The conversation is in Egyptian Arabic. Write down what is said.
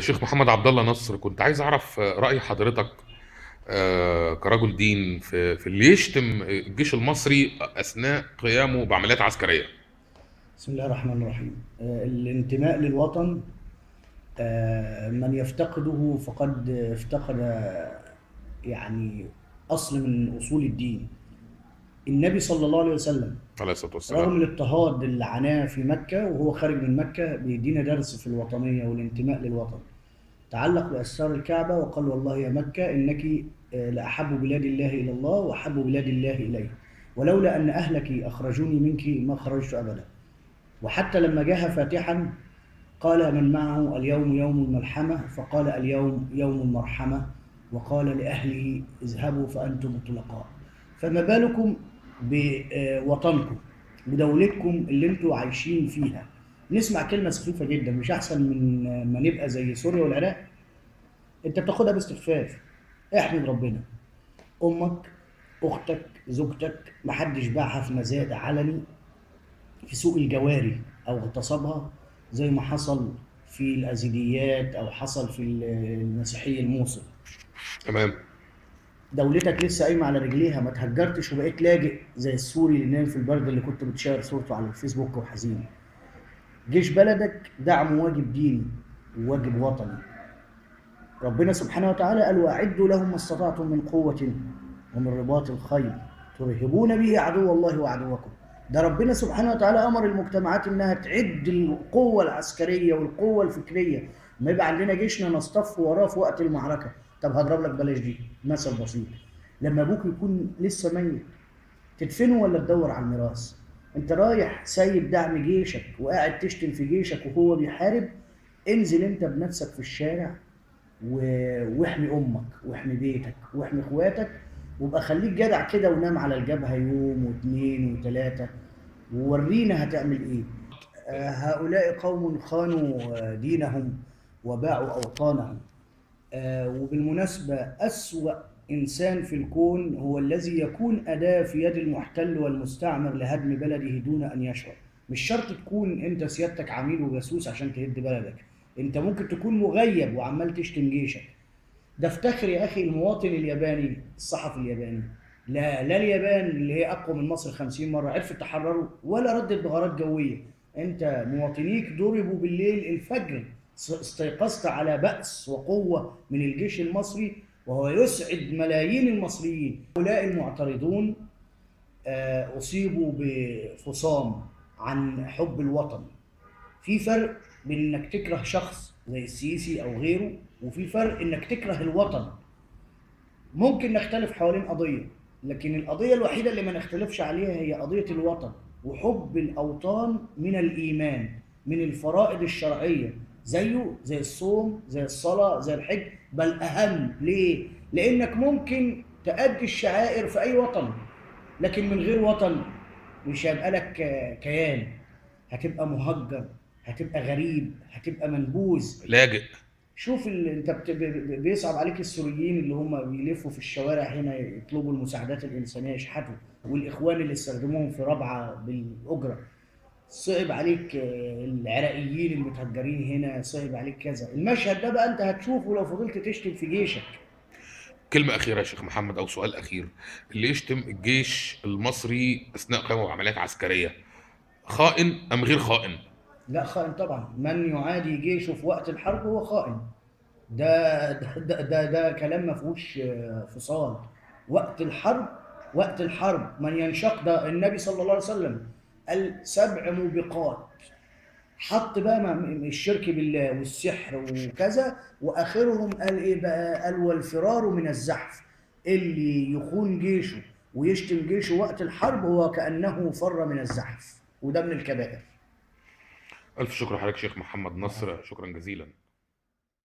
الشيخ محمد عبد الله نصر كنت عايز اعرف رأي حضرتك آه، كرجل دين في في اللي يشتم الجيش المصري اثناء قيامه بعمليات عسكريه بسم الله الرحمن الرحيم آه، الانتماء للوطن آه، من يفتقده فقد افتقد يعني أصل من أصول الدين النبي صلى الله عليه وسلم عليه الصلاه رغم والسلام الاضطهاد اللي عاناه في مكة وهو خارج من مكة بيدينا درس في الوطنية والانتماء للوطن تعلق بأسرار الكعبة وقال والله يا مكة إنك آه، لأحب بلاد الله إلى الله وأحب بلاد الله إلي ولولا أن أهلك أخرجوني منك ما خرجت أبدا وحتى لما جاء فاتحا قال من معه اليوم يوم الملحمة فقال اليوم يوم المرحمة وقال لأهله اذهبوا فأنتم الطلقاء فما بالكم بوطنكم بدولتكم اللي انتوا عايشين فيها نسمع كلمة سخيفة جدا مش أحسن من ما نبقى زي سوريا والعراق أنت بتاخدها باستخفاف احمد ربنا أمك أختك زوجتك محدش باعها في مزاد علني في سوق الجواري او اغتصبها زي ما حصل في الازيديات او حصل في المسيحيه الموصل تمام دولتك لسه قايمه على رجليها ما تهجرتش وبقيت لاجئ زي السوري اللي نام في البرد اللي كنت بتشير صورته على الفيسبوك وحزين جيش بلدك دعم واجب ديني وواجب وطني ربنا سبحانه وتعالى قال واعدوا لهم ما استطعتم من قوه ومن رباط الخيل ترهبون به عدو الله وعدوكم ده ربنا سبحانه وتعالى امر المجتمعات انها تعد القوه العسكريه والقوه الفكريه ما يبقى عندنا جيشنا نصطف وراه في وقت المعركه طب هضرب لك بلاش دي مثل بسيط لما ابوك يكون لسه ميت تدفنه ولا تدور على الميراث انت رايح سايب دعم جيشك وقاعد تشتم في جيشك وهو بيحارب انزل انت بنفسك في الشارع و... واحمي امك واحمي بيتك واحمي اخواتك وابقى خليك جدع كده ونام على الجبهه يوم واثنين وثلاثه وورينا هتعمل ايه آه، هؤلاء قوم خانوا آه، دينهم وباعوا اوطانهم آه، وبالمناسبه اسوا انسان في الكون هو الذي يكون اداه في يد المحتل والمستعمر لهدم بلده دون ان يشعر مش شرط تكون انت سيادتك عميل وجاسوس عشان تهد بلدك انت ممكن تكون مغيب وعمال تشتم جيشك ده افتخر يا اخي المواطن الياباني الصحفي الياباني لا لا اليابان اللي هي اقوى من مصر 50 مره عرفت تحرره ولا ردت بغارات جويه انت مواطنيك ضربوا بالليل الفجر استيقظت على بأس وقوة من الجيش المصري وهو يسعد ملايين المصريين هؤلاء المعترضون آه، أصيبوا بفصام عن حب الوطن في فرق بين انك تكره شخص زي السيسي او غيره وفي فرق انك تكره الوطن ممكن نختلف حوالين قضيه لكن القضيه الوحيده اللي ما نختلفش عليها هي قضيه الوطن وحب الاوطان من الايمان من الفرائض الشرعيه زيه زي الصوم زي الصلاه زي الحج بل اهم ليه لانك ممكن تأدي الشعائر في اي وطن لكن من غير وطن مش هيبقى لك كيان هتبقى مهجر هتبقى غريب هتبقى منبوذ لاجئ شوف ال... انت بت... ب- بيصعب عليك السوريين اللي هم بيلفوا في الشوارع هنا يطلبوا المساعدات الانسانيه يشحتوا والاخوان اللي استخدموهم في رابعه بالاجره صعب عليك آه، العراقيين المتهجرين هنا صعب عليك كذا المشهد ده بقى انت هتشوفه لو فضلت تشتم في جيشك كلمه اخيره يا شيخ محمد او سؤال اخير اللي يشتم الجيش المصري اثناء قيامه بعمليات عسكريه خائن ام غير خائن لا خائن طبعا من يعادي جيشه في وقت الحرب هو خائن ده ده ده, ده, ده كلام ما فيهوش آه، فصال وقت الحرب وقت الحرب من ينشق ده النبي صلى الله عليه وسلم قال سبع موبقات حط بقى مع- م- الشرك بالله والسحر وكذا واخرهم قال ايه بقى قال والفرار من الزحف اللي يخون جيشه ويشتم جيشه وقت الحرب هو كانه فر من الزحف وده من الكبائر الف شكر لحضرتك شيخ محمد نصر شكرا جزيلا